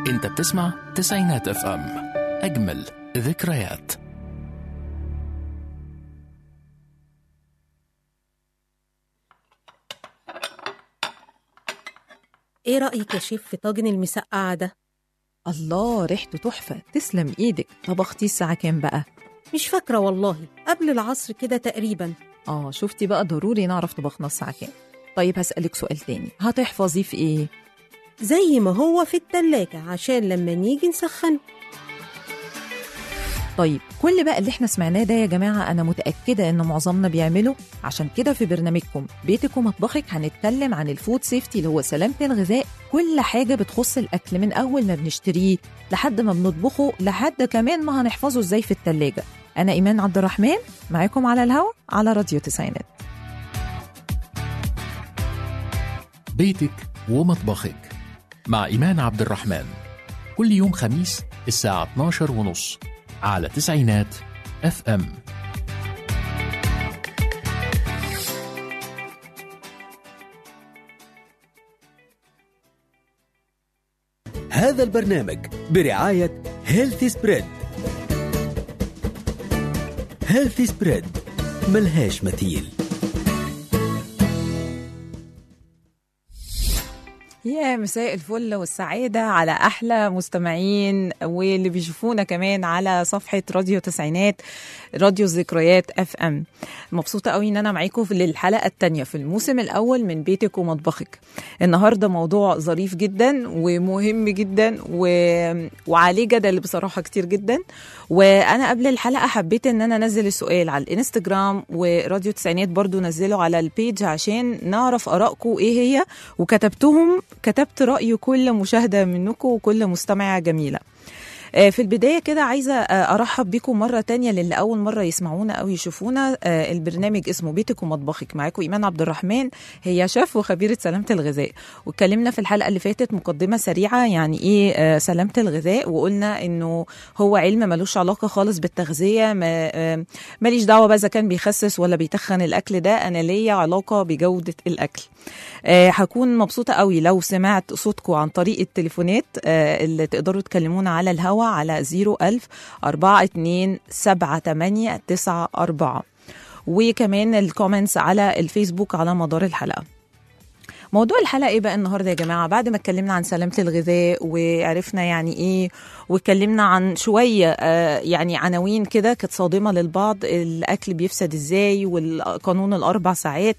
انت بتسمع تسعينات اف ام اجمل ذكريات ايه رأيك يا شيف في طاجن المسقعة ده؟ الله ريحته تحفة تسلم ايدك طبختي الساعة كام بقى؟ مش فاكرة والله قبل العصر كده تقريبا اه شفتي بقى ضروري نعرف طبخنا الساعة كام طيب هسألك سؤال تاني هتحفظيه في ايه؟ زي ما هو في التلاجة عشان لما نيجي نسخن طيب كل بقى اللي احنا سمعناه ده يا جماعة أنا متأكدة إن معظمنا بيعمله عشان كده في برنامجكم بيتك ومطبخك هنتكلم عن الفود سيفتي اللي هو سلامة الغذاء كل حاجة بتخص الأكل من أول ما بنشتريه لحد ما بنطبخه لحد كمان ما هنحفظه إزاي في التلاجة أنا إيمان عبد الرحمن معاكم على الهوا على راديو تسعينات بيتك ومطبخك مع إيمان عبد الرحمن كل يوم خميس الساعة 12 ونص على تسعينات اف ام هذا البرنامج برعاية هيلثي سبريد هيلثي سبريد ملهاش مثيل يا مساء الفل والسعادة على أحلى مستمعين واللي بيشوفونا كمان على صفحة راديو تسعينات راديو الذكريات اف ام مبسوطة قوي ان انا معاكم في للحلقة التانية في الموسم الاول من بيتك ومطبخك النهاردة موضوع ظريف جدا ومهم جدا و... وعليه جدل بصراحة كتير جدا وانا قبل الحلقة حبيت ان انا انزل السؤال على الانستجرام وراديو تسعينات برضو نزله على البيج عشان نعرف ارائكم ايه هي وكتبتهم كتبت رأي كل مشاهدة منكم وكل مستمعة جميلة آه، في البداية كده عايزة آه، أرحب بكم مرة تانية للي أول مرة يسمعونا أو يشوفونا آه، البرنامج اسمه بيتك ومطبخك معاكم إيمان عبد الرحمن هي شيف وخبيرة سلامة الغذاء واتكلمنا في الحلقة اللي فاتت مقدمة سريعة يعني إيه آه، سلامة الغذاء وقلنا إنه هو علم ملوش علاقة خالص بالتغذية ما آه، ماليش دعوة بقى إذا كان بيخسس ولا بيتخن الأكل ده أنا ليا علاقة بجودة الأكل آه، هكون مبسوطة قوي لو سمعت صوتكم عن طريق التليفونات آه، اللي تقدروا تكلمونا على الهوا على 01000 42 78 94 وكمان الكومنتس على الفيسبوك على مدار الحلقة موضوع الحلقه ايه بقى النهارده يا جماعه بعد ما اتكلمنا عن سلامه الغذاء وعرفنا يعني ايه واتكلمنا عن شويه آه، يعني عناوين كده كانت صادمه للبعض الاكل بيفسد ازاي والقانون الاربع ساعات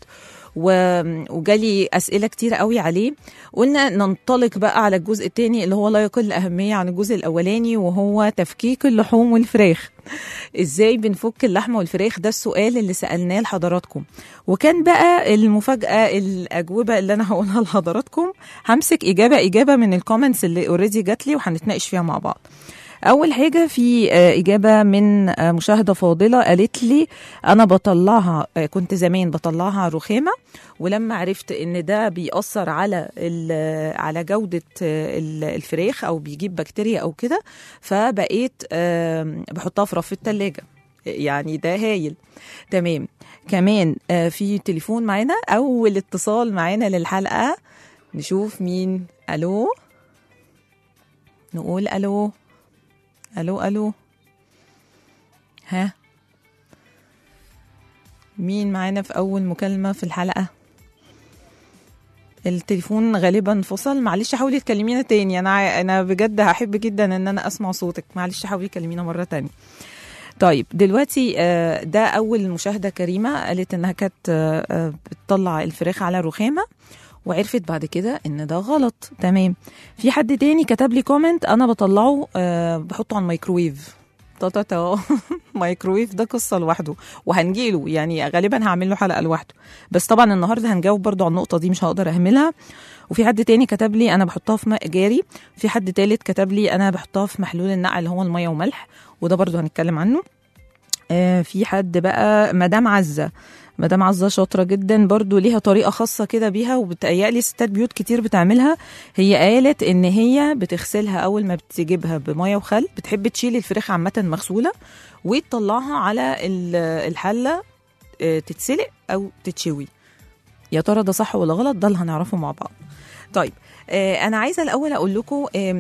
و- وجالي اسئله كتير قوي عليه قلنا ننطلق بقى على الجزء الثاني اللي هو لا يقل اهميه عن الجزء الاولاني وهو تفكيك اللحوم والفراخ ازاي بنفك اللحمه والفراخ ده السؤال اللي سالناه لحضراتكم وكان بقى المفاجاه الاجوبه اللي انا هقولها لحضراتكم همسك اجابه اجابه من الكومنتس اللي اوريدي جات لي وهنتناقش فيها مع بعض اول حاجه في آه، اجابه من آه، مشاهده فاضله قالت لي انا بطلعها آه، كنت زمان بطلعها على الرخامه ولما عرفت ان ده بيأثر على ال- على جوده آه، ال- الفراخ او بيجيب بكتيريا او كده فبقيت آم، بحطها في رف التلاجة يعني ده هايل تمام كمان آه، في تليفون معانا اول اتصال معانا للحلقه نشوف مين الو نقول الو الو الو ها مين معانا في اول مكالمه في الحلقه التليفون غالبا فصل معلش حاولي تكلمينا تاني انا ع- انا بجد هحب جدا ان انا اسمع صوتك معلش حاولي تكلمينا مره تانية طيب دلوقتي آه، ده اول مشاهده كريمه قالت انها كانت آه، آه، بتطلع الفراخ على رخامه وعرفت بعد كده ان ده غلط تمام في حد تاني كتب لي كومنت انا بطلعه آه، بحطه على الميكرويف تا تا تا مايكرويف ده قصه لوحده وهنجيله يعني غالبا هعمل له حلقه لوحده بس طبعا النهارده هنجاوب برضو على النقطه دي مش هقدر اهملها وفي حد تاني كتب لي انا بحطها في ماء جاري في حد تالت كتب لي انا بحطها في محلول النقع اللي هو الميه وملح وده برضو هنتكلم عنه آه في حد بقى مدام عزه مدام عزه شاطره جدا برضو ليها طريقه خاصه كده بيها وبتهيألي ستات بيوت كتير بتعملها هي قالت ان هي بتغسلها اول ما بتجيبها بميه وخل بتحب تشيل الفراخ عامه مغسوله وتطلعها على ال- الحله آه، تتسلق او تتشوي يا ترى ده صح ولا غلط ده اللي هنعرفه مع بعض طيب آه، انا عايزه الاول اقول لكم آم،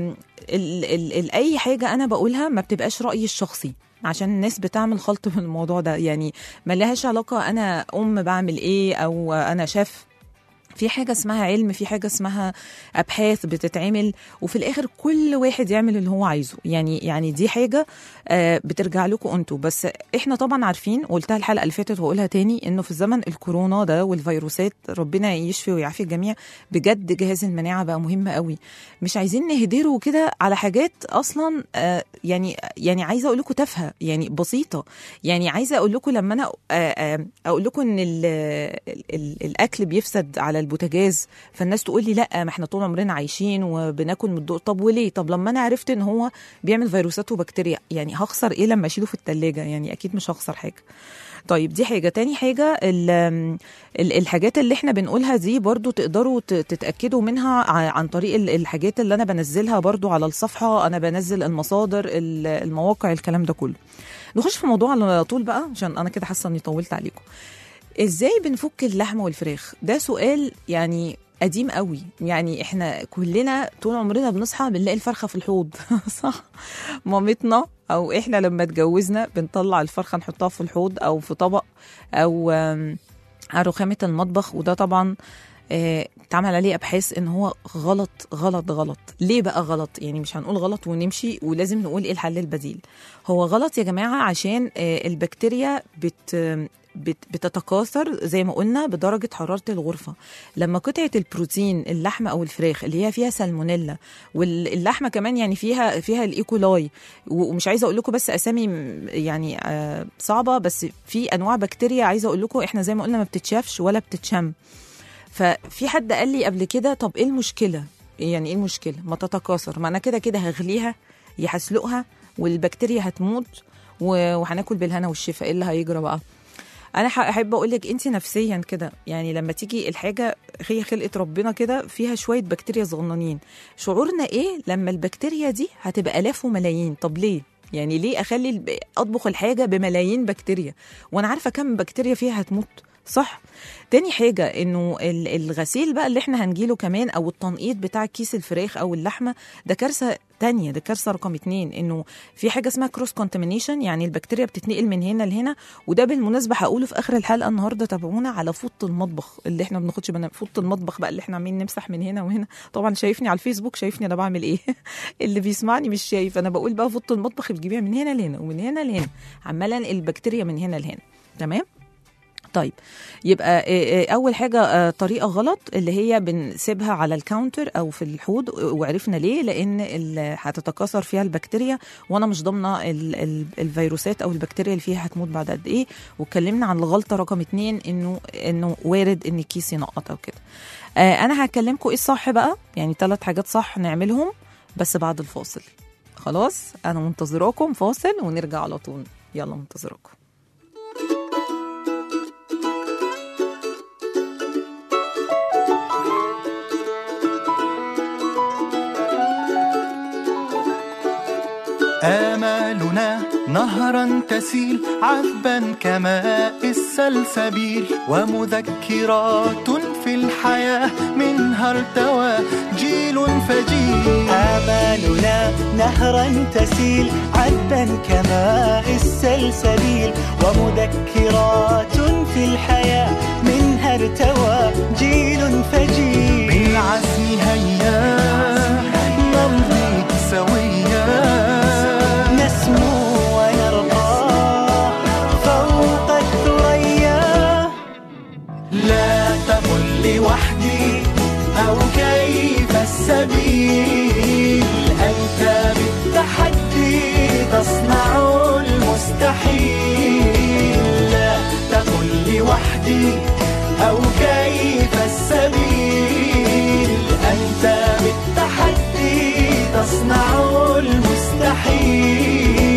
ال ال ال اي حاجه انا بقولها ما بتبقاش رايي الشخصي عشان الناس بتعمل خلط من الموضوع ده يعني ما لهاش علاقه انا ام بعمل ايه او انا شاف في حاجة اسمها علم في حاجة اسمها أبحاث بتتعمل وفي الآخر كل واحد يعمل اللي هو عايزه يعني يعني دي حاجة آه، بترجع لكم أنتوا بس إحنا طبعا عارفين قلتها الحلقة اللي فاتت وأقولها تاني إنه في الزمن الكورونا ده والفيروسات ربنا يشفي ويعافي الجميع بجد جهاز المناعة بقى مهم قوي مش عايزين نهدره كده على حاجات أصلا آه، يعني يعني عايزة أقول لكم تافهة يعني بسيطة يعني عايزة أقول لكم لما أنا آه، آه، أقول لكم إن ال ال ال الأكل بيفسد على البوتاجاز فالناس تقول لي لا ما احنا طول عمرنا عايشين وبناكل من الضوء طب وليه طب لما انا عرفت ان هو بيعمل فيروسات وبكتيريا يعني هخسر ايه لما اشيله في التلاجة يعني اكيد مش هخسر حاجه طيب دي حاجه تاني حاجه ال ال الحاجات اللي احنا بنقولها دي برضو تقدروا ت- تتاكدوا منها ع- عن طريق ال- الحاجات اللي انا بنزلها برضو على الصفحه انا بنزل المصادر ال- المواقع الكلام ده كله نخش في الموضوع على طول بقى عشان انا كده حاسه اني طولت عليكم ازاي بنفك اللحمه والفراخ ده سؤال يعني قديم قوي يعني احنا كلنا طول عمرنا بنصحى بنلاقي الفرخه في الحوض صح مامتنا او احنا لما اتجوزنا بنطلع الفرخه نحطها في الحوض او في طبق او آم، على رخامه المطبخ وده طبعا آه، اتعمل عليه ابحاث ان هو غلط غلط غلط ليه بقى غلط يعني مش هنقول غلط ونمشي ولازم نقول ايه الحل البديل هو غلط يا جماعه عشان آه، البكتيريا بت بت- بتتكاثر زي ما قلنا بدرجة حرارة الغرفة لما قطعة البروتين اللحمة أو الفراخ اللي هي فيها سالمونيلا واللحمة كمان يعني فيها فيها الإيكولاي و- ومش عايزة أقول لكم بس أسامي م- يعني آه، صعبة بس في أنواع بكتيريا عايزة أقول لكم إحنا زي ما قلنا ما بتتشافش ولا بتتشم ففي حد قال لي قبل كده طب ايه المشكله يعني ايه المشكله ما تتكاثر ما انا كده كده هغليها يا هسلقها والبكتيريا هتموت و- وهناكل بالهنا والشفا ايه اللي هيجرى بقى انا ح- احب اقول لك انت نفسيا كده يعني لما تيجي الحاجه هي خلقه ربنا كده فيها شويه بكتيريا صغننين شعورنا ايه لما البكتيريا دي هتبقى الاف وملايين طب ليه يعني ليه اخلي الب- اطبخ الحاجه بملايين بكتيريا وانا عارفه كم بكتيريا فيها هتموت صح تاني حاجة انه ال- الغسيل بقى اللي احنا هنجيله كمان او التنقيط بتاع كيس الفراخ او اللحمة ده كارثة تانية ده كارثة رقم اتنين انه في حاجة اسمها كروس كونتامينيشن يعني البكتيريا بتتنقل من هنا لهنا وده بالمناسبة هقوله في اخر الحلقة النهاردة تابعونا على فوطة المطبخ اللي احنا ما بناخدش بالنا فوطة المطبخ بقى اللي احنا عاملين نمسح من هنا وهنا طبعا شايفني على الفيسبوك شايفني انا بعمل ايه اللي بيسمعني مش شايف انا بقول بقى فوطة المطبخ بتجيبيها من هنا لهنا ومن هنا لهنا عمالة انقل البكتيريا من هنا لهنا تمام طيب يبقى آه، آه، اول حاجه آه، طريقه غلط اللي هي بنسيبها على الكاونتر او في الحوض وعرفنا ليه لان ال- هتتكاثر فيها البكتيريا وانا مش ضامنه ال- ال- الفيروسات او البكتيريا اللي فيها هتموت بعد قد ايه واتكلمنا عن الغلطه رقم اتنين انه انه وارد ان الكيس ينقط او كده آه، انا هكلمكم ايه الصح بقى يعني ثلاث حاجات صح نعملهم بس بعد الفاصل خلاص انا منتظراكم فاصل ونرجع على طول يلا منتظراكم آمالنا نهرا تسيل عذبا كماء السلسبيل ومذكرات في الحياة منها ارتوى جيل فجيل آمالنا نهرا تسيل عذبا كماء السلسبيل ومذكرات في الحياة منها ارتوى جيل فجيل بالعزم هيا نمضي سويا نسمو ونرقى فوق الثريا لا تقل لوحدي أو كيف السبيل أنت بالتحدي تصنع المستحيل لا تقل لوحدي أو كيف السبيل أنت بالتحدي تصنع المستحيل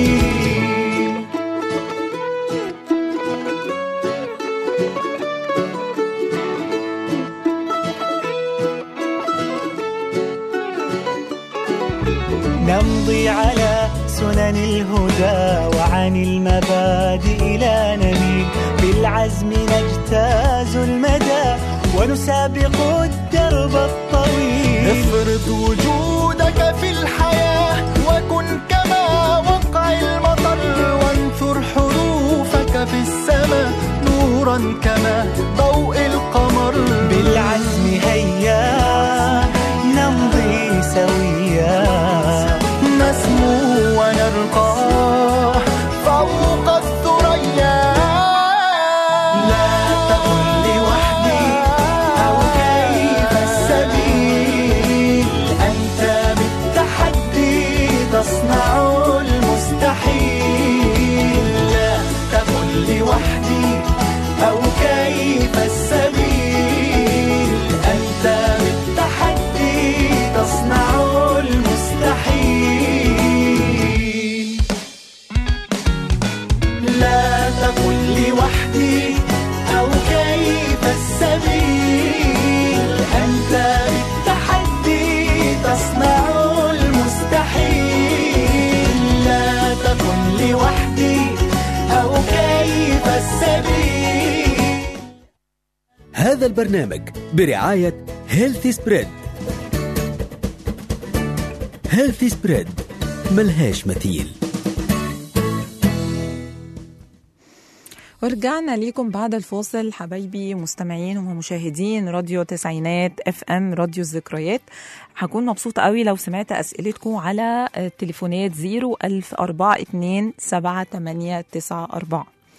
نمضي على سنن الهدى وعن المبادئ لا نميل بالعزم نجتاز المدى ونسابق الدرب الطويل افرض وجودك في الحياة كما ضوء القمر بالعزم هيا نمضي سويا نسمو ونرقى فوق الثريا لا تكن لوحدي أو كيف السبيل أنت بالتحدي تصنع المستحيل لا تكن لوحدي أو كيف السبيل أنت بالتحدي تصنع المستحيل لا تكن لوحدي أو كيف السبيل أنت بالتحدي تصنع المستحيل لا تكن لوحدي أو كيف السبيل هذا البرنامج برعاية هيلثي سبريد هيلثي سبريد ملهاش مثيل ورجعنا ليكم بعد الفاصل حبايبي مستمعين ومشاهدين راديو تسعينات اف ام راديو الذكريات هكون مبسوطة قوي لو سمعت أسئلتكم على التليفونات 01042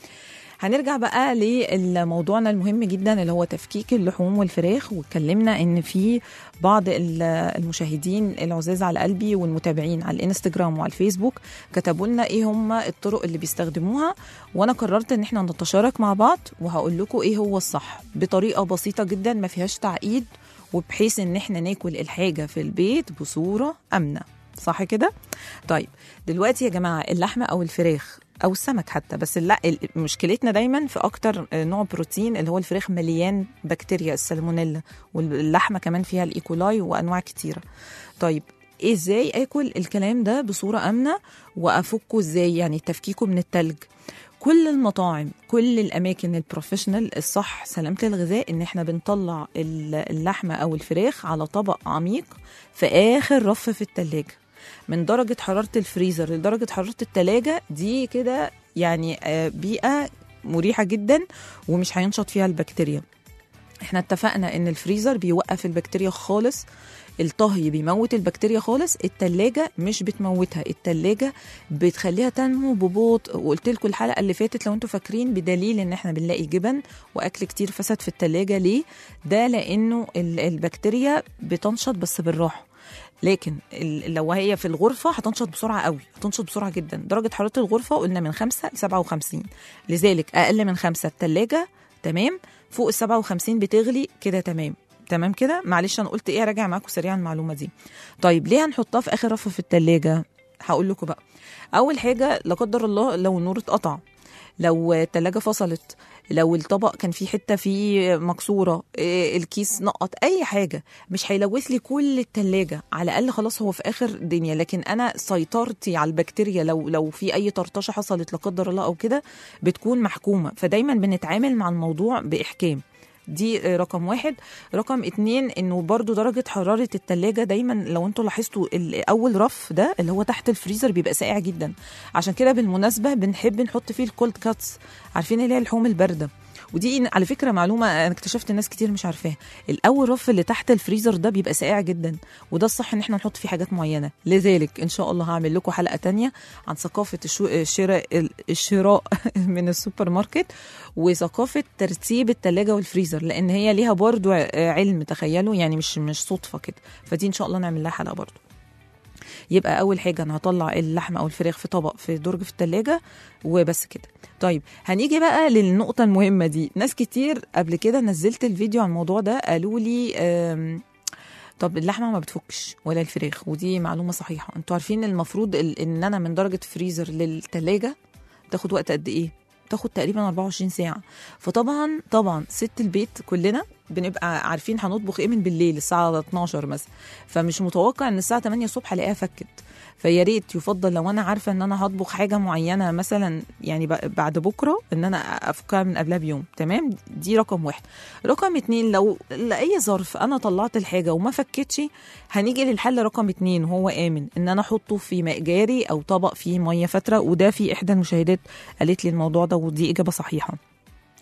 هنرجع بقى لموضوعنا المهم جدا اللي هو تفكيك اللحوم والفراخ واتكلمنا ان في بعض ال- المشاهدين العزاز على قلبي والمتابعين على الانستجرام وعلى الفيسبوك كتبوا لنا ايه هم الطرق اللي بيستخدموها وانا قررت ان احنا نتشارك مع بعض وهقول لكم ايه هو الصح بطريقه بسيطه جدا ما فيهاش تعقيد وبحيث ان احنا ناكل الحاجه في البيت بصوره امنه صح كده طيب دلوقتي يا جماعه اللحمه او الفراخ او السمك حتى بس لا ال- مشكلتنا دايما في اكتر نوع بروتين اللي هو الفراخ مليان بكتيريا السالمونيلا واللحمه كمان فيها الايكولاي وانواع كتيره طيب ازاي اكل الكلام ده بصوره امنه وافكه ازاي يعني تفكيكه من التلج كل المطاعم كل الاماكن البروفيشنال الصح سلامه الغذاء ان احنا بنطلع ال- اللحمه او الفراخ على طبق عميق في اخر رف في التلاجة من درجه حراره الفريزر لدرجه حراره التلاجة دي كده يعني آه، بيئه مريحه جدا ومش هينشط فيها البكتيريا احنا اتفقنا ان الفريزر بيوقف البكتيريا خالص الطهي بيموت البكتيريا خالص التلاجة مش بتموتها التلاجة بتخليها تنمو ببطء وقلت لكم الحلقة اللي فاتت لو انتوا فاكرين بدليل ان احنا بنلاقي جبن واكل كتير فسد في التلاجة ليه ده لانه ال- البكتيريا بتنشط بس بالراحة لكن ال- لو هي في الغرفة هتنشط بسرعة قوي هتنشط بسرعة جدا درجة حرارة الغرفة قلنا من 5 ل 57 لذلك أقل من 5 التلاجة تمام فوق ال 57 بتغلي كده تمام تمام كده معلش انا قلت ايه راجع معاكم سريعا المعلومه دي طيب ليه هنحطها في اخر رف في التلاجة هقول لكم بقى اول حاجه لا قدر الله لو النور اتقطع لو التلاجة فصلت لو الطبق كان فيه حته فيه مكسوره إيه، الكيس نقط اي حاجه مش هيلوث لي كل التلاجة على الاقل خلاص هو في اخر دنيا لكن انا سيطرتي على البكتيريا لو لو في اي طرطشه حصلت لا قدر الله او كده بتكون محكومه فدايما بنتعامل مع الموضوع باحكام دي آه، رقم واحد رقم اتنين انه برضو درجة حرارة التلاجة دايما لو انتوا لاحظتوا ال- اول رف ده اللي هو تحت الفريزر بيبقى ساقع جدا عشان كده بالمناسبة بنحب نحط فيه الكولد كاتس عارفين اللي هي اللحوم الباردة ودي على فكره معلومه انا اكتشفت ناس كتير مش عارفاها الاول رف اللي تحت الفريزر ده بيبقى ساقع جدا وده الصح ان احنا نحط فيه حاجات معينه لذلك ان شاء الله هعمل لكم حلقه تانية عن ثقافه الشو- الشراء الشراء من السوبر ماركت وثقافه ترتيب التلاجة والفريزر لان هي ليها برضو ع- علم تخيلوا يعني مش مش صدفه كده فدي ان شاء الله نعمل لها حلقه برضو يبقى اول حاجه انا هطلع اللحمه او الفراخ في طبق في درج في التلاجة وبس كده طيب هنيجي بقى للنقطه المهمه دي ناس كتير قبل كده نزلت الفيديو عن الموضوع ده قالوا لي آم، طب اللحمه ما بتفكش ولا الفراخ ودي معلومه صحيحه انتوا عارفين المفروض ال- ان انا من درجه فريزر للتلاجة تاخد وقت قد ايه تاخد تقريبا 24 ساعه فطبعا طبعا ست البيت كلنا بنبقى عارفين هنطبخ ايه من بالليل الساعه 12 مثلا فمش متوقع ان الساعه 8 الصبح الاقيها فكت فيا ريت يفضل لو انا عارفه ان انا هطبخ حاجه معينه مثلا يعني ب- بعد بكره ان انا افكها من قبلها بيوم تمام دي رقم واحد رقم اتنين لو لاي ظرف انا طلعت الحاجه وما فكتش هنيجي للحل رقم اتنين وهو امن ان انا احطه في ماء جاري او طبق فيه ميه فتره وده في احدى المشاهدات قالت لي الموضوع ده ودي اجابه صحيحه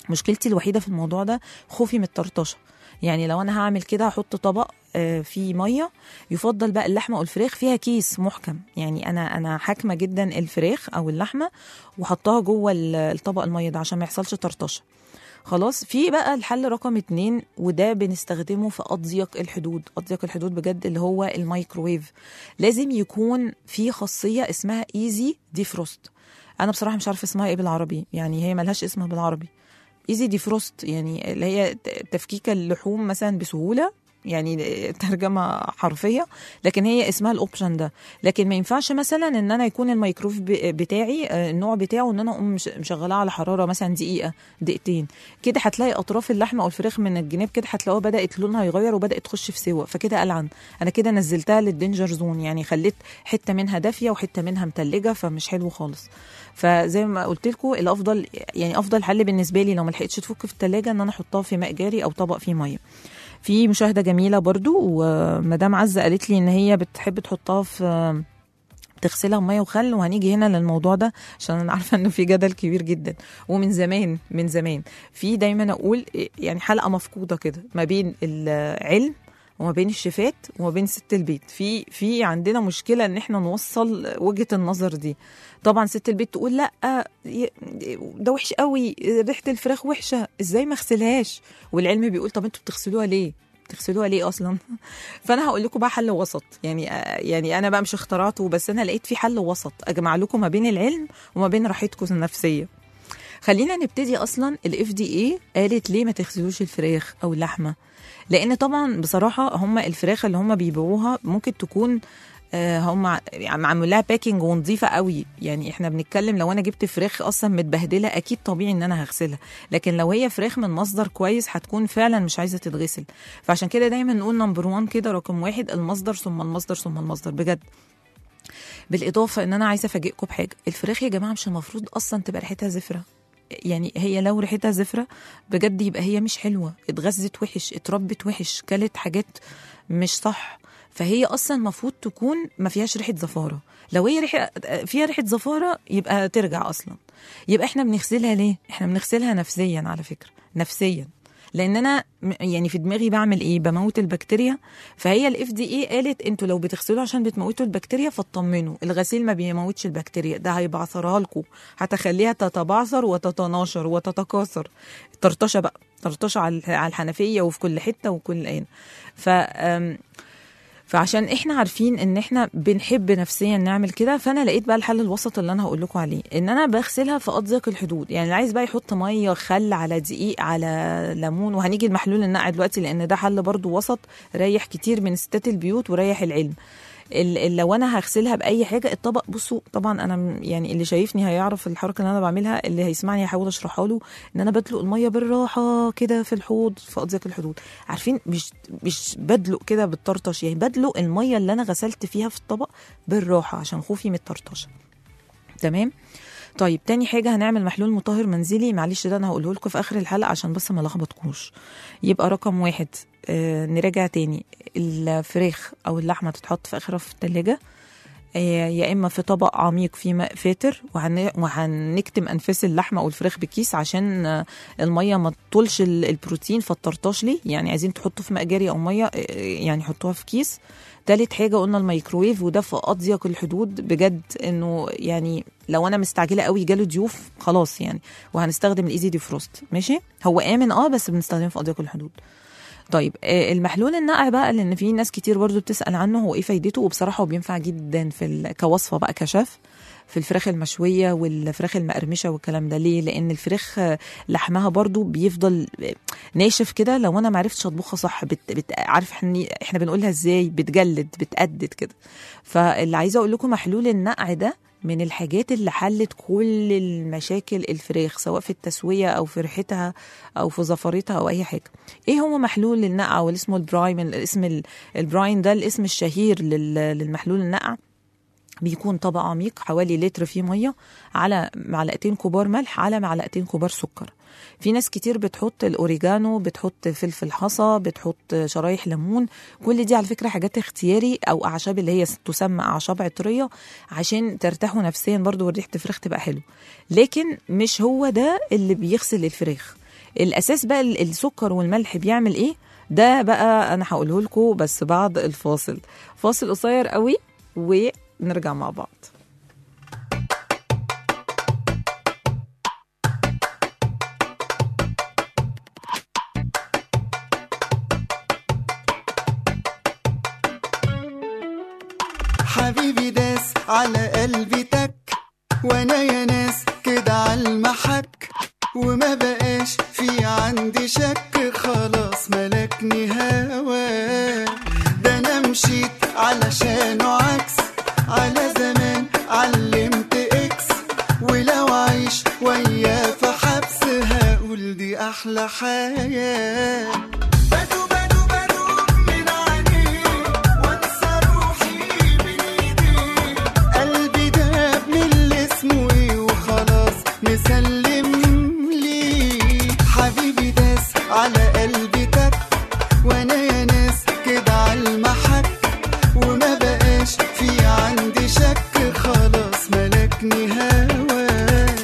مشكلتي الوحيده في الموضوع ده خوفي من الطرطشه يعني لو انا هعمل كده هحط طبق آه، فيه ميه يفضل بقى اللحمه والفراخ فيها كيس محكم يعني انا انا حاكمه جدا الفراخ او اللحمه وحطها جوه ال- الطبق الميه ده عشان ما يحصلش طرطشه خلاص في بقى الحل رقم اتنين وده بنستخدمه في اضيق الحدود اضيق الحدود بجد اللي هو الميكروويف لازم يكون في خاصيه اسمها ايزي ديفروست انا بصراحه مش عارفه اسمها ايه بالعربي يعني هي ملهاش اسم بالعربي ايزي ديفروست يعني اللي هي ت- تفكيك اللحوم مثلا بسهوله يعني ترجمه حرفيه لكن هي اسمها الاوبشن ده لكن ما ينفعش مثلا ان انا يكون الميكروف ب- بتاعي آه، النوع بتاعه ان انا اقوم مش- مشغلاه على حراره مثلا دقيقه دقيقتين كده هتلاقي اطراف اللحمه او الفراخ من الجناب كده هتلاقوها بدات لونها يغير وبدات تخش في سوا فكده قلعن انا كده نزلتها للدينجر زون يعني خليت حته منها دافيه وحته منها متلجه فمش حلو خالص فزي ما قلت لكم الافضل يعني افضل حل بالنسبه لي لو ما لحقتش تفك في الثلاجه ان انا احطها في ماء جاري او طبق فيه ميه في مشاهده جميله برضو ومدام عزه قالت لي ان هي بتحب تحطها في تغسلها بميه وخل وهنيجي هنا للموضوع ده عشان انا عارفه انه في جدل كبير جدا ومن زمان من زمان في دايما اقول يعني حلقه مفقوده كده ما بين العلم وما بين الشيفات وما بين ست البيت في في عندنا مشكله ان احنا نوصل وجهه النظر دي طبعا ست البيت تقول لا ي- ده وحش قوي ريحه الفراخ وحشه ازاي ما اغسلهاش والعلم بيقول طب انتوا بتغسلوها ليه بتغسلوها ليه اصلا فانا هقول لكم بقى حل وسط يعني يعني انا بقى مش اخترعته بس انا لقيت في حل وسط اجمع لكم ما بين العلم وما بين راحتكم النفسيه خلينا نبتدي اصلا الاف دي اي قالت ليه ما تغسلوش الفراخ او اللحمه لان طبعا بصراحه هم الفراخ اللي هم بيبيعوها ممكن تكون آه، هم يعني معمول لها باكينج ونظيفه قوي يعني احنا بنتكلم لو انا جبت فراخ اصلا متبهدله اكيد طبيعي ان انا هغسلها لكن لو هي فراخ من مصدر كويس هتكون فعلا مش عايزه تتغسل فعشان كده دايما نقول نمبر 1 كده رقم واحد المصدر ثم المصدر ثم المصدر بجد بالاضافه ان انا عايزه افاجئكم بحاجه الفراخ يا جماعه مش المفروض اصلا تبقى ريحتها زفره يعني هي لو ريحتها زفره بجد يبقى هي مش حلوه اتغذت وحش اتربت وحش كلت حاجات مش صح فهي اصلا المفروض تكون ما فيهاش ريحه زفاره لو هي ريحه فيها ريحه زفاره يبقى ترجع اصلا يبقى احنا بنغسلها ليه احنا بنغسلها نفسيا على فكره نفسيا لان انا م- يعني في دماغي بعمل ايه بموت البكتيريا فهي الاف دي اي قالت انتوا لو بتغسلوا عشان بتموتوا البكتيريا فاطمنوا الغسيل ما بيموتش البكتيريا ده هيبعثرها لكم هتخليها تتبعثر وتتناشر وتتكاثر طرطشه بقى طرطشه على على الحنفيه وفي كل حته وكل عين ف أم، فعشان احنا عارفين ان احنا بنحب نفسيا نعمل كده فانا لقيت بقى الحل الوسط اللي انا هقول لكم عليه ان انا بغسلها في اضيق الحدود يعني اللي عايز بقى يحط ميه خل على دقيق على ليمون وهنيجي المحلول النقع دلوقتي لان ده حل برضو وسط ريح كتير من ستات البيوت وريح العلم ال- ال- لو انا هغسلها باي حاجه الطبق بصوا طبعا انا م- يعني اللي شايفني هيعرف الحركه اللي انا بعملها اللي هيسمعني هحاول اشرحها له ان انا بدلق الميه بالراحه كده في الحوض في اضيق الحدود عارفين مش مش بدلق كده بالطرطش يعني بدلق الميه اللي انا غسلت فيها في الطبق بالراحه عشان خوفي من الطرطشه تمام طيب تاني حاجة هنعمل محلول مطهر منزلي معلش ده أنا هقوله لكم في آخر الحلقة عشان بس ما لخبطكوش يبقى رقم واحد آه نراجع تاني الفراخ أو اللحمة تتحط في آخرها في التلاجة آه، يا اما في طبق عميق فيه ماء فاتر وهن... وهنكتم انفاس اللحمه او الفراخ بكيس عشان آه، الميه ما تطولش ال- البروتين فالطرطش لي يعني عايزين تحطوا في ماء جاري او ميه آه، يعني حطوها في كيس تالت حاجه قلنا الميكروويف وده في اضيق الحدود بجد انه يعني لو انا مستعجله قوي جاله ضيوف خلاص يعني وهنستخدم الايزي ديفروست ماشي هو امن اه بس بنستخدمه في اضيق الحدود طيب آه، المحلول النقع بقى لان في ناس كتير برضو بتسال عنه هو ايه فايدته وبصراحه هو بينفع جدا في ال- كوصفه بقى كشف في الفراخ المشويه والفراخ المقرمشه والكلام ده ليه لان الفراخ آه، لحمها برضو بيفضل آه، ناشف كده لو انا ما عرفتش اطبخها صح بت... بت... عارف احنا احنا بنقولها ازاي بتجلد بتقدد كده فاللي عايزه اقول لكم محلول النقع ده من الحاجات اللي حلت كل المشاكل الفراخ سواء في التسويه او في ريحتها او في زفرتها او اي حاجه ايه هو محلول النقع واللي اسمه البرايم الاسم ال- البراين ده الاسم الشهير لل- للمحلول النقع بيكون طبق عميق حوالي لتر فيه ميه على معلقتين كبار ملح على معلقتين كبار سكر في ناس كتير بتحط الاوريجانو بتحط فلفل حصى بتحط شرايح ليمون كل دي على فكره حاجات اختياري او اعشاب اللي هي تسمى اعشاب عطريه عشان ترتاحوا نفسيا برضو وريحه الفراخ تبقى حلو لكن مش هو ده اللي بيغسل الفراخ الاساس بقى ال- السكر والملح بيعمل ايه ده بقى انا هقوله لكم بس بعد الفاصل فاصل قصير قوي ونرجع مع بعض حبيبي داس على قلبي تك وانا يا ناس كده على المحك وما بقاش في عندي شك خلاص ملكني هوا ده انا مشيت علشانه عكس على زمان علمت اكس ولو عيش وياه في حبس هقول دي احلى حياه بدو بدو بدو من عينيه وانسى روحي بين ايديه قلبي داب من اللي اسمه ايه وخلاص مسلم ليه حبيبي داس على قلبي تك وانا يا ناس كده على المحك وما بقاش في عندي شك خلاص ملكني هواك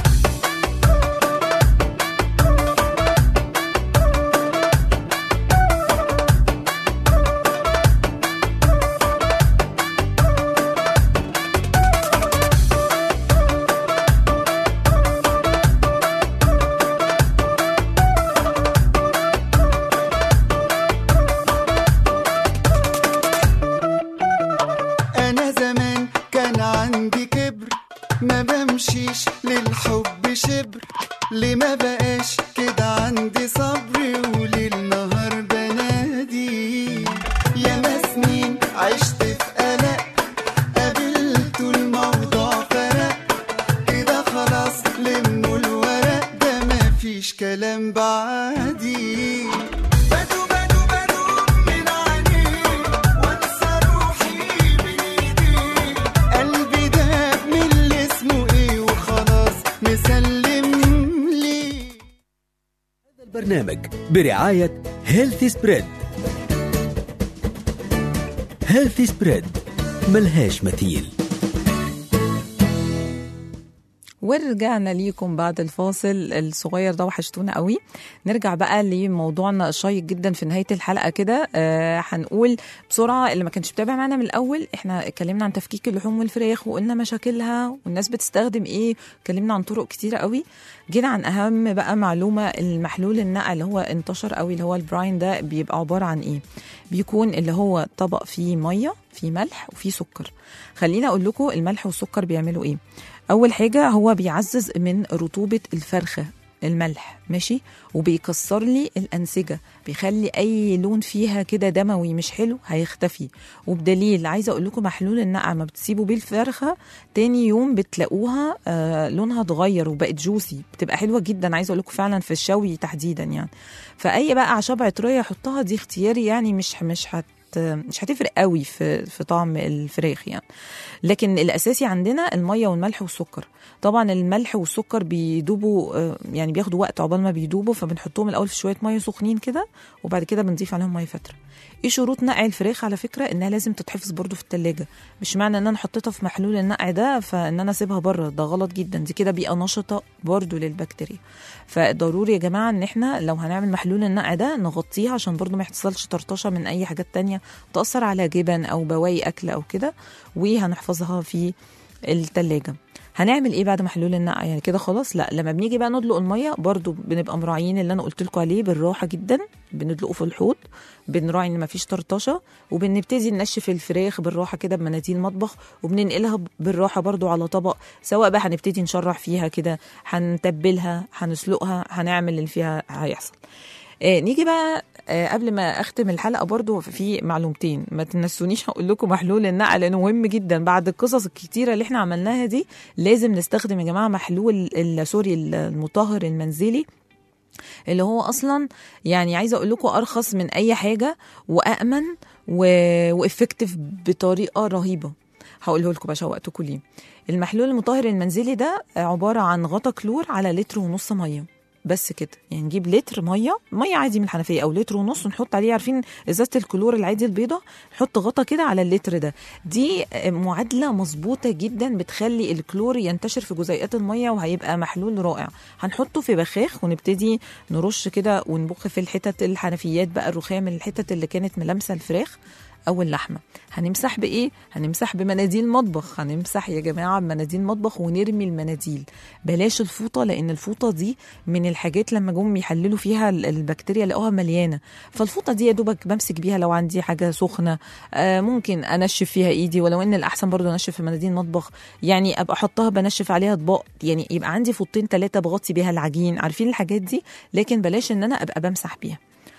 انا زمان كان عندي كبر ما بمشيش للحب شبر ليه ما بقاش كده عندي صبر وليل نهار بنادي يا سنين عشت في قلق قابلت الموضوع فرق كده خلاص لموا الورق ده مفيش كلام بعدي بدو بدو بدو من عينيه وانسى روحي بايديه قلبي داب من اللي اسمه ايه وخلاص مسلم ليه هذا البرنامج برعاية هيلثي سبريد هيلثي سبريد ملهاش مثيل ورجعنا ليكم بعد الفاصل الصغير ده وحشتونا قوي نرجع بقى لموضوعنا الشيق جدا في نهايه الحلقه كده آه هنقول بسرعه اللي ما كانش متابع معانا من الاول احنا اتكلمنا عن تفكيك اللحوم والفراخ وقلنا مشاكلها والناس بتستخدم ايه اتكلمنا عن طرق كتيره قوي جينا عن اهم بقى معلومه المحلول النقع اللي هو انتشر قوي اللي هو البراين ده بيبقى عباره عن ايه بيكون اللي هو طبق فيه ميه فيه ملح وفيه سكر خليني اقول لكم الملح والسكر بيعملوا ايه اول حاجه هو بيعزز من رطوبه الفرخه الملح ماشي وبيكسر لي الانسجه بيخلي اي لون فيها كده دموي مش حلو هيختفي وبدليل عايزه اقول لكم محلول النقع ما بتسيبوا بيه الفرخه تاني يوم بتلاقوها آه لونها اتغير وبقت جوسي بتبقى حلوه جدا عايزه اقول لكم فعلا في الشوي تحديدا يعني فاي بقى اعشاب عطريه احطها دي اختياري يعني مش مش هت مش هتفرق قوي في في طعم الفراخ يعني لكن الاساسي عندنا الميه والملح والسكر طبعا الملح والسكر بيدوبوا آه، يعني بياخدوا وقت عقبال ما بيدوبوا فبنحطهم الاول في شويه ميه سخنين كده وبعد كده بنضيف عليهم ميه فتره ايه شروط نقع الفراخ على فكره انها لازم تتحفظ برضو في التلاجة مش معنى ان انا حطيتها في محلول النقع ده فان انا اسيبها بره ده غلط جدا دي كده بيئه نشطه برضو للبكتيريا فضروري يا جماعه ان احنا لو هنعمل محلول النقع ده نغطيها عشان برضو ما يحصلش طرطشه من اي حاجات تانية تاثر على جبن او بواقي اكل او كده وهنحفظها في التلاجة هنعمل ايه بعد محلول النقع يعني كده خلاص لا لما بنيجي بقى ندلق الميه برضو بنبقى مراعيين اللي انا قلت لكم عليه بالراحه جدا بندلقه في الحوض بنراعي ان مفيش طرطشه وبنبتدي ننشف الفراخ بالراحه كده بمناديل مطبخ وبننقلها بالراحه برضو على طبق سواء بقى هنبتدي نشرح فيها كده هنتبلها هنسلقها هنعمل اللي فيها هيحصل آه نيجي بقى آه قبل ما اختم الحلقه برضو في معلومتين ما تنسونيش هقول لكم محلول النقع لانه مهم جدا بعد القصص الكتيره اللي احنا عملناها دي لازم نستخدم يا جماعه محلول ال- سوري المطهر المنزلي اللي هو اصلا يعني عايزه اقول لكم ارخص من اي حاجه وامن و... وافكتيف بطريقه رهيبه هقوله لكم بقى شوقتكم ليه المحلول المطهر المنزلي ده عباره عن غطا كلور على لتر ونص ميه بس كده يعني نجيب لتر ميه ميه عادي من الحنفيه او لتر ونص ونحط عليه عارفين ازازه الكلور العادي البيضه نحط غطا كده على اللتر ده دي معادله مظبوطه جدا بتخلي الكلور ينتشر في جزيئات الميه وهيبقى محلول رائع هنحطه في بخاخ ونبتدي نرش كده ونبخ في الحتت الحنفيات بقى الرخام الحتت اللي كانت ملامسه الفراخ او اللحمه هنمسح بايه هنمسح بمناديل مطبخ هنمسح يا جماعه بمناديل مطبخ ونرمي المناديل بلاش الفوطه لان الفوطه دي من الحاجات لما جم يحللوا فيها ال- البكتيريا لقوها مليانه فالفوطه دي يا دوبك بمسك بيها لو عندي حاجه سخنه آه ممكن انشف فيها ايدي ولو ان الاحسن برضو انشف في مناديل مطبخ يعني ابقى احطها بنشف عليها اطباق يعني يبقى عندي فوطين ثلاثه بغطي بيها العجين عارفين الحاجات دي لكن بلاش ان انا ابقى بمسح بيها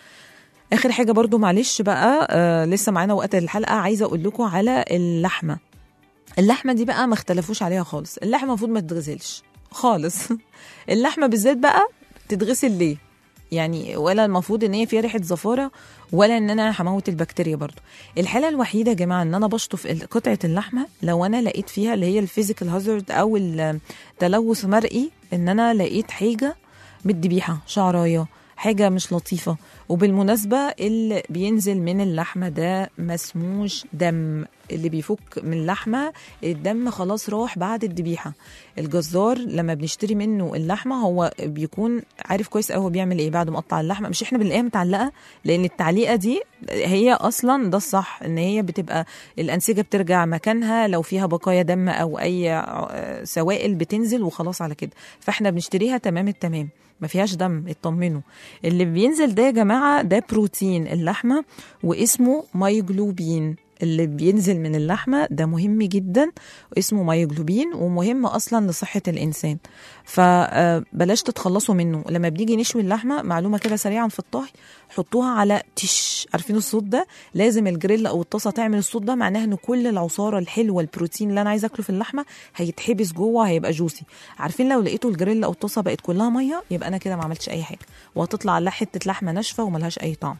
اخر حاجه برضو معلش بقى آه لسه معانا وقت الحلقه عايزه اقول لكم على اللحمه اللحمه دي بقى ما اختلفوش عليها خالص اللحمه المفروض ما تتغسلش خالص اللحمه بالذات بقى تتغسل ليه يعني ولا المفروض ان هي فيها ريحه زفاره ولا ان انا هموت البكتيريا برضو الحاله الوحيده يا جماعه ان انا بشطف ال- قطعه اللحمه لو انا لقيت فيها اللي هي الفيزيكال هازارد او التلوث مرئي ان انا لقيت حاجه بالذبيحه شعرايه حاجه مش لطيفه وبالمناسبه اللي بينزل من اللحمه ده مسموش دم اللي بيفك من اللحمه الدم خلاص راح بعد الذبيحه الجزار لما بنشتري منه اللحمه هو بيكون عارف كويس قوي هو بيعمل ايه بعد ما قطع اللحمه مش احنا بنلاقيها متعلقه لان التعليقه دي هي اصلا ده الصح ان هي بتبقى الانسجه بترجع مكانها لو فيها بقايا دم او اي آه، سوائل بتنزل وخلاص على كده فاحنا بنشتريها تمام التمام ما فيهاش دم اطمنوا اللي بينزل ده يا جماعه ده بروتين اللحمه واسمه مايجلوبين اللي بينزل من اللحمه ده مهم جدا اسمه مايجلوبين ومهم اصلا لصحه الانسان فبلاش تتخلصوا منه لما بنيجي نشوي اللحمه معلومه كده سريعا في الطهي حطوها على تش عارفين الصوت ده لازم الجريل او الطاسه تعمل الصوت ده معناه ان كل العصاره الحلوه البروتين اللي انا عايزه اكله في اللحمه هيتحبس جوه هيبقى جوسي عارفين لو لقيتوا الجريل او الطاسه بقت كلها ميه يبقى انا كده ما عملتش اي حاجه وهتطلع لها حته لحمه ناشفه وملهاش اي طعم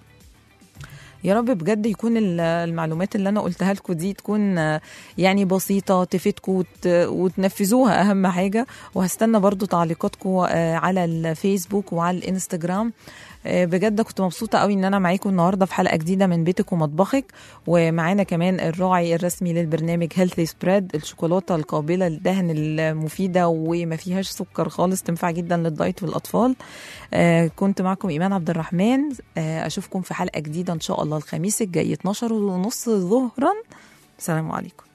يا رب بجد يكون ال- المعلومات اللي انا قلتها لكم دي تكون آه، يعني بسيطه تفيدكم وت- وتنفذوها اهم حاجه وهستنى برضو تعليقاتكم آه، على الفيسبوك وعلى الانستجرام آه، بجد كنت مبسوطه قوي ان انا معاكم النهارده في حلقه جديده من بيتك ومطبخك ومعانا كمان الراعي الرسمي للبرنامج هيلثي سبريد الشوكولاته القابله للدهن المفيده وما فيهاش سكر خالص تنفع جدا للدايت والاطفال آه، كنت معكم ايمان عبد الرحمن آه، اشوفكم في حلقه جديده ان شاء الله الخميس الجاي 12 ونص ظهرا السلام عليكم